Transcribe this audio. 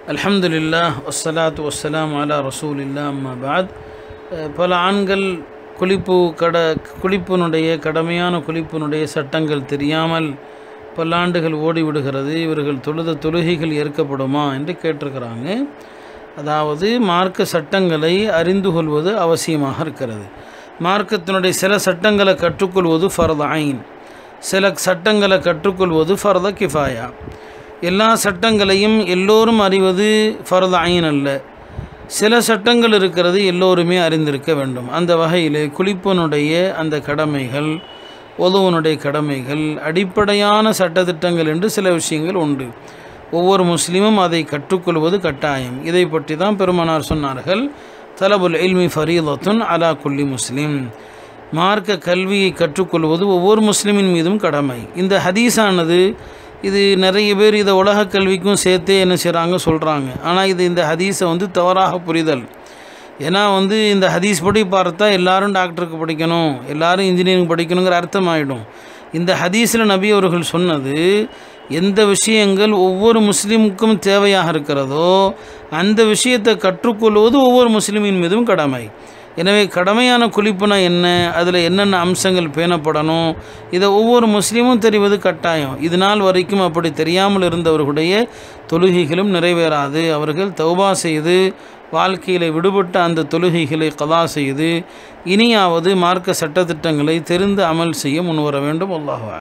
அல்ஹம்துலில்லா வஸ்ஸலாத்து வஸ்ஸலாம் அலா ரசூலில்லா அம்மா பாத் அஹ் பல ஆண்கள் குளிப்பு கட குளிப்பினுடைய கடமையான குளிப்பினுடைய சட்டங்கள் தெரியாமல் பல்லாண்டுகள் ஓடிவிடுகிறது இவர்கள் தொழுத தொழுகைகள் ஏற்கப்படுமா என்று கேட்டிருக்கிறாங்க அதாவது மார்க்க சட்டங்களை அறிந்து கொள்வது அவசியமாக இருக்கிறது மார்க்கத்தினுடைய சில சட்டங்களை கற்றுக்கொள்வது ஃபர்த ஐன் சில சட்டங்களை கற்றுக்கொள்வது ஃபர்த கிஃபாயா எல்லா சட்டங்களையும் எல்லோரும் அறிவது ஃபர்த ஐன் அல்ல சில சட்டங்கள் இருக்கிறது எல்லோருமே அறிந்திருக்க வேண்டும் அந்த வகையில் குளிப்பனுடைய அந்த கடமைகள் உதவனுடைய கடமைகள் அடிப்படையான சட்டத்திட்டங்கள் என்று சில விஷயங்கள் உண்டு ஒவ்வொரு முஸ்லீமும் அதை கற்றுக்கொள்வது கட்டாயம் இதை பற்றி தான் பெருமனார் சொன்னார்கள் தலபுல் இல்மி ஃபரீதத்துன் அலா குல்லி முஸ்லீம் மார்க்க கல்வியை கற்றுக்கொள்வது ஒவ்வொரு முஸ்லீமின் மீதும் கடமை இந்த ஹதீஸானது இது நிறைய பேர் இதை உலக கல்விக்கும் சேர்த்தே என்ன செய்கிறாங்க சொல்கிறாங்க ஆனால் இது இந்த ஹதீஸை வந்து தவறாக புரிதல் ஏன்னா வந்து இந்த ஹதீஸ் படி பார்த்தா எல்லாரும் டாக்டருக்கு படிக்கணும் எல்லாரும் இன்ஜினியரிங் படிக்கணுங்கிற அர்த்தம் ஆகிடும் இந்த ஹதீஸில் நபி அவர்கள் சொன்னது எந்த விஷயங்கள் ஒவ்வொரு முஸ்லீமுக்கும் தேவையாக இருக்கிறதோ அந்த விஷயத்தை கற்றுக்கொள்வது ஒவ்வொரு முஸ்லீமின் மீதும் கடமை எனவே கடமையான குளிப்புனா என்ன அதில் என்னென்ன அம்சங்கள் பேணப்படணும் இதை ஒவ்வொரு முஸ்லீமும் தெரிவது கட்டாயம் இது நாள் வரைக்கும் அப்படி தெரியாமல் இருந்தவர்களுடைய தொழுகைகளும் நிறைவேறாது அவர்கள் தௌபா செய்து வாழ்க்கையில் விடுபட்ட அந்த தொழுகைகளை கதா செய்து இனியாவது மார்க்க சட்டத்திட்டங்களை தெரிந்து அமல் செய்ய முன்வர வேண்டும் அல்லாஹ்